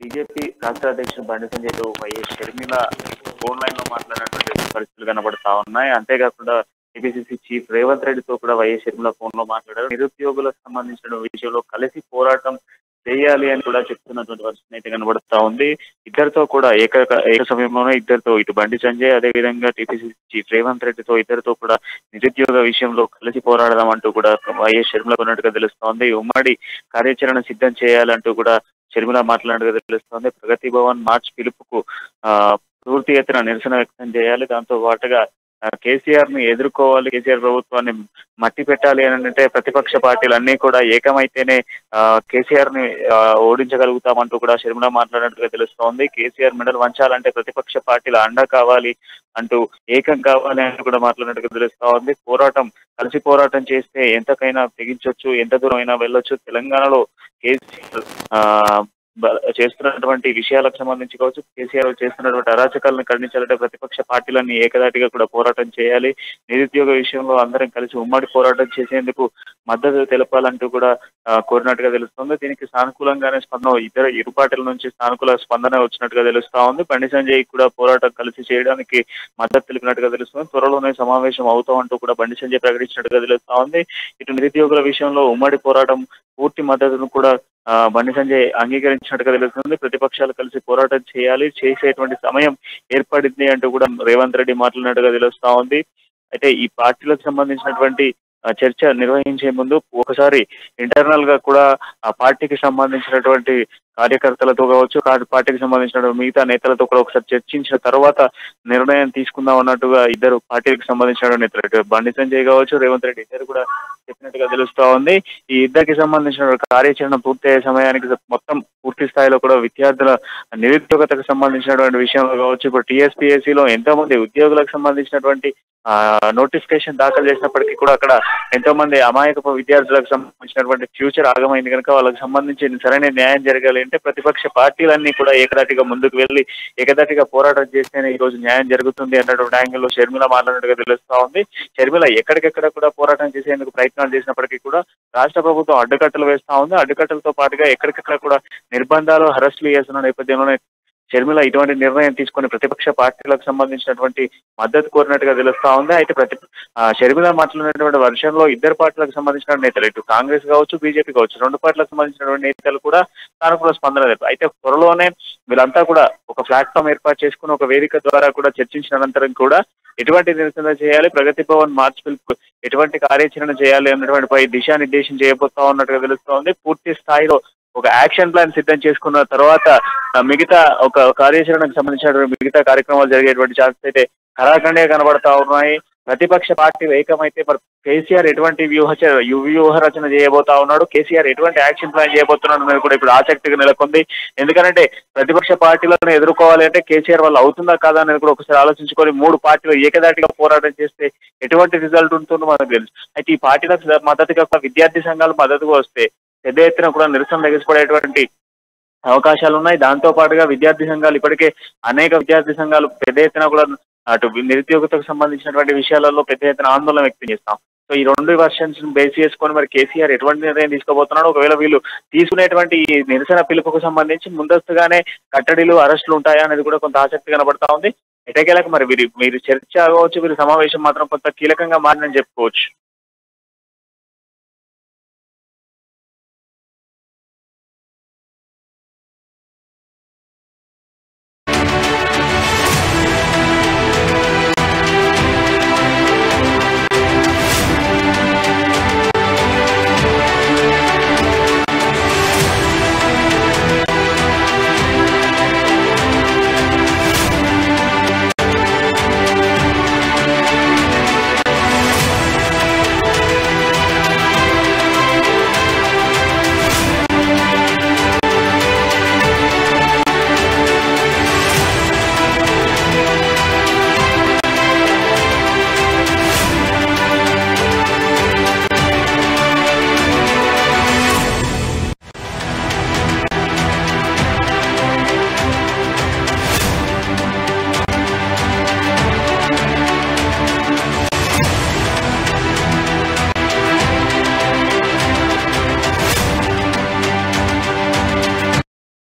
BJP రాష్ట్ర అధ్యక్షుడు బండి సంజయ్తో వైఎస్ షర్మిల ఫోన్ లైన్ లో మాట్లాడినటువంటి పరిస్థితులు కనబడతా ఉన్నాయి అంతేకాకుండా ఏపీసీసీ చీఫ్ రేవంత్ రెడ్డితో కూడా వైఎస్ షర్మిల ఫోన్ లో మాట్లాడారు నిరుద్యోగులకు సంబంధించిన విషయంలో కలిసి పోరాటం చేయాలి అని కూడా చెప్తున్నటువంటి పరిస్థితి అయితే కనబడతా ఉంది ఇద్దరితో కూడా ఏక ఏక సమయంలోనే ఇద్దరితో ఇటు బండి సంజయ్ అదే విధంగా టీపీసీ చీఫ్ రేవంత్ రెడ్డితో ఇద్దరితో కూడా నిరుద్యోగ విషయంలో కలిసి పోరాడదాం అంటూ కూడా వైఎస్ షర్మిల కొన్నట్టుగా తెలుస్తోంది ఉమ్మడి కార్యాచరణ సిద్ధం చేయాలంటూ కూడా షర్మిల మాట్లాడినట్టుగా తెలుస్తోంది ప్రగతి భవన్ మార్చ్ పిలుపుకు ఆ పూర్తి ఎత్తున నిరసన వ్యక్తం చేయాలి దాంతో పాటుగా కేసీఆర్ ని ఎదుర్కోవాలి కేసీఆర్ ప్రభుత్వాన్ని మట్టి పెట్టాలి అని అంటే ప్రతిపక్ష పార్టీలు అన్ని కూడా ఏకమైతేనే కేసీఆర్ ని ఆ, ఓడించగలుగుతామంటూ కూడా షర్మిల మాట్లాడినట్టుగా తెలుస్తోంది కేసీఆర్ మెడల్ వంచాలంటే ప్రతిపక్ష పార్టీల అండ కావాలి అంటూ ఏకం కావాలి అని కూడా మాట్లాడినట్టుగా తెలుస్తా ఉంది పోరాటం కలిసి పోరాటం చేస్తే ఎంతకైనా తెగించొచ్చు ఎంత దూరం అయినా వెళ్ళొచ్చు తెలంగాణలో కేసీఆర్ ఆ, బ- చేస్తున్నటువంటి విషయాలకు సంబంధించి కావచ్చు కేసీఆర్ చేస్తున్నటువంటి అరాచకాలను ఖండించాలంటే ప్రతిపక్ష పార్టీలన్నీ ఏకదాటిగా కూడా పోరాటం చేయాలి నిరుద్యోగ విషయంలో అందరం కలిసి ఉమ్మడి పోరాటం చేసేందుకు మద్దతు తెలపాలంటూ కూడా ఆ, కోరినట్టుగా తెలుస్తుంది దీనికి సానుకూలంగానే స్పందన ఇద్దరు ఇరు పార్టీల నుంచి సానుకూల స్పందన వచ్చినట్టుగా తెలుస్తా ఉంది బండి సంజయ్ కూడా పోరాటం కలిసి చేయడానికి మద్దతు తెలిపినట్టుగా తెలుస్తుంది త్వరలోనే సమావేశం అవుతామంటూ కూడా బండి సంజయ్ ప్రకటించినట్టుగా తెలుస్తా ఉంది ఇటు నిరుద్యోగుల విషయంలో ఉమ్మడి పోరాటం పూర్తి మద్దతును కూడా ఆ, బండి సంజయ్ అంగీకరించినట్టుగా తెలుస్తుంది ప్రతిపక్షాలు కలిసి పోరాటం చేయాలి చేసేటువంటి సమయం ఏర్పడింది అంటూ కూడా రేవంత్ రెడ్డి మాట్లాడినట్టుగా తెలుస్తా ఉంది అయితే ఈ పార్టీలకు సంబంధించినటువంటి ఆ, చర్చ నిర్వహించే ముందు ఒకసారి ఇంటర్నల్ గా కూడా ఆ పార్టీకి సంబంధించినటువంటి కార్యకర్తలతో కావచ్చు కా- పార్టీకి సంబంధించిన మిగతా నేతలతో కూడా ఒకసారి చర్చించిన తర్వాత నిర్ణయం తీసుకుందాం అన్నట్టుగా ఇద్దరు పార్టీకి సంబంధించిన నేతలు ఇటు బండి సంజయ్ కావచ్చు రేవంత్ రెడ్డి ఇద్దరు కూడా చెప్పినట్టుగా తెలుస్తా ఉంది ఈ ఇద్దరికి సంబంధించిన కార్యాచరణ పూర్తయ్యే సమయానికి మొత్తం పూర్తి స్థాయిలో కూడా విద్యార్థుల నిరుద్యోగతకు సంబంధించినటువంటి విషయంలో కావచ్చు ఇప్పుడు TSPSC లో ఎంతో మంది ఉద్యోగులకు సంబంధించినటువంటి ఆ, నోటిఫికేషన్ దాఖలు చేసినప్పటికీ కూడా అక్కడ ఎంతో మంది అమాయకపు విద్యార్థులకు సంబంధించినటువంటి ఫ్యూచర్ ఆగమైంది కనుక వాళ్ళకి సంబంధించి సరైన న్యాయం జరగాలి అంటే ప్రతిపక్ష పార్టీలన్నీ కూడా ఏకదాటిగా ముందుకు వెళ్ళి ఏకదాటిగా పోరాటం చేస్తేనే ఈ రోజు న్యాయం జరుగుతుంది అన్నటువంటి యాంగిల్లో షర్మిల మాట్లాడినట్టుగా తెలుస్తా ఉంది షర్మిల ఎక్కడికెక్కడ కూడా పోరాటం చేసేందుకు ప్రయత్నాలు చేసినప్పటికీ కూడా రాష్ట్ర ప్రభుత్వం అడ్డుకట్టలు వేస్తా ఉంది అడ్డుకట్టలతో పాటుగా ఎక్కడికెక్కడ కూడా నిర్బంధాలు అరెస్టులు చేస్తున్న నేపథ్యంలోనే షర్మిల ఇటువంటి నిర్ణయం తీసుకొని ప్రతిపక్ష పార్టీలకు సంబంధించినటువంటి మద్దతు కోరినట్టుగా తెలుస్తా ఉంది అయితే ప్రతి ఆ, షర్మిల మాట్లాడినటువంటి వర్షంలో ఇద్దరు పార్టీలకు సంబంధించిన నేతలు ఇటు కాంగ్రెస్ కావచ్చు బీజేపీ కావచ్చు రెండు పార్టీలకు సంబంధించినటువంటి నేతలు కూడా సానుకూల స్పందన తెలిపారు అయితే త్వరలోనే వీళ్ళంతా కూడా ఒక ప్లాట్ఫామ్ ఏర్పాటు చేసుకుని ఒక వేదిక ద్వారా కూడా చర్చించిన అనంతరం కూడా ఎటువంటి నిరసన చేయాలి ప్రగతి భవన్ మార్చ్ పిలుపు ఎటువంటి కార్యాచరణ చేయాలి అన్నటువంటి పై దిశానిర్దేశం చేయబోతా ఉన్నట్టుగా తెలుస్తోంది పూర్తి స్థాయిలో ఒక యాక్షన్ ప్లాన్ సిద్ధం చేసుకున్న తర్వాత ఆ, మిగతా ఒక కార్యాచరణకు సంబంధించినటువంటి మిగతా కార్యక్రమాలు జరిగేటువంటి ఛాన్సెస్ అయితే కరాఖండే కనబడతా ఉన్నాయి ప్రతిపక్ష పార్టీలు ఏకమైతే మరి కేసీఆర్ ఎటువంటి వ్యూహ చ- యు- వ్యూహ రచన చేయబోతా ఉన్నాడు కేసీఆర్ ఎటువంటి యాక్షన్ ప్లాన్ చేయబోతున్నాడు అనేది కూడా ఇప్పుడు ఆసక్తిగా నెలకొంది ఎందుకంటే ప్రతిపక్ష పార్టీలను ఎదుర్కోవాలి అంటే కేసీఆర్ వల్ల అవుతుందా కాదా అనేది కూడా ఒకసారి ఆలోచించుకొని మూడు పార్టీలు ఏకదాటిగా పోరాటం చేస్తే ఎటువంటి రిజల్ట్ ఉంటుందో మనకు తెలుసు అయితే ఈ పార్టీలకు మద్దతుగా కూడా విద్యార్థి సంఘాలు మద్దతుగా వస్తే పెద్ద ఎత్తున కూడా నిరసన ఎగసిపడేటువంటి అవకాశాలు ఉన్నాయి దాంతో పాటుగా విద్యార్థి సంఘాలు ఇప్పటికే అనేక విద్యార్థి సంఘాలు పెద్ద ఎత్తున కూడా అటు నిరుద్యోగతకు సంబంధించినటువంటి విషయాలలో పెద్ద ఎత్తున ఆందోళన వ్యక్తం చేస్తాం సో ఈ రెండు వర్షన్స్ బేస్ చేసుకొని మరి కేసీఆర్ ఎటువంటి నిర్ణయం తీసుకోబోతున్నాడు ఒకవేళ వీళ్ళు తీసుకునేటువంటి ఈ నిరసన పిలుపుకు సంబంధించి ముందస్తుగానే కట్టడిలు అరెస్టులు ఉంటాయా అనేది కూడా కొంత ఆసక్తి కనబడతా ఉంది ఎటకేలకు మరి వీరి మీరు చర్చ కావచ్చు వీరి సమావేశం మాత్రం కొంత కీలకంగా మారిందని చెప్పుకోవచ్చు